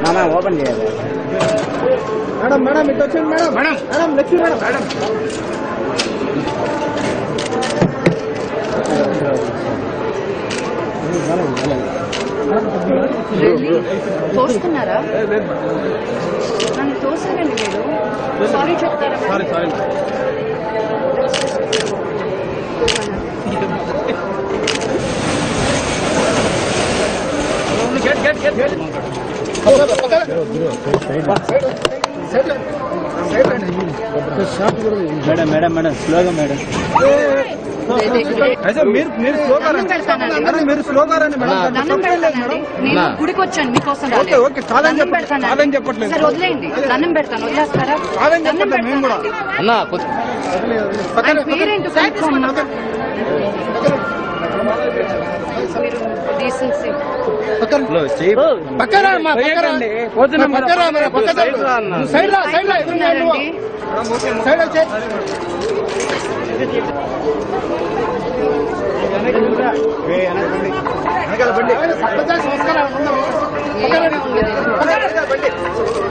Open చేయాలి madam madam ఇటు వచ్చింది madam madam madam Lakshmi madam madam తోస్తున్నారా నన్ను తోసారండి మీరు సారీ చెప్తారా sorry sorry get get get get madam madam madam స్లోగా మేడం అయితే మీరు మీరు స్లోగా దండం పెడతానండి. రండి మీరు స్లోగా రండి మేడం దండం పెడతానండి నేను గుడికి వచ్చాను మీకోసం ఓకే, రాలేదు. ఓకే, కాదని దండం చెప్ప- పెడతానండి. కాదని చెప్పట్లేదు. సరే వదిలేయండి దండం పెడతాను వదిలేస్తారా కాదని దండం చెప్పట్లేదు మేము కూడా. పెడతానండి. అన్నా ఆయన పేరేంటో కనుక్కోమ్మా. మీరు decency. పక్కన అమ్మా, పక్కన. పక్కన రా, మరి పక్కన రా. సైడ్ రా, సైడ్ రా, ఎదురుగా వెళ్ళు. ఉన్నారండి. సైడ్ వచ్చే వెనకాల బండి సంస్కారం ఏమీ ఉండదు. బండి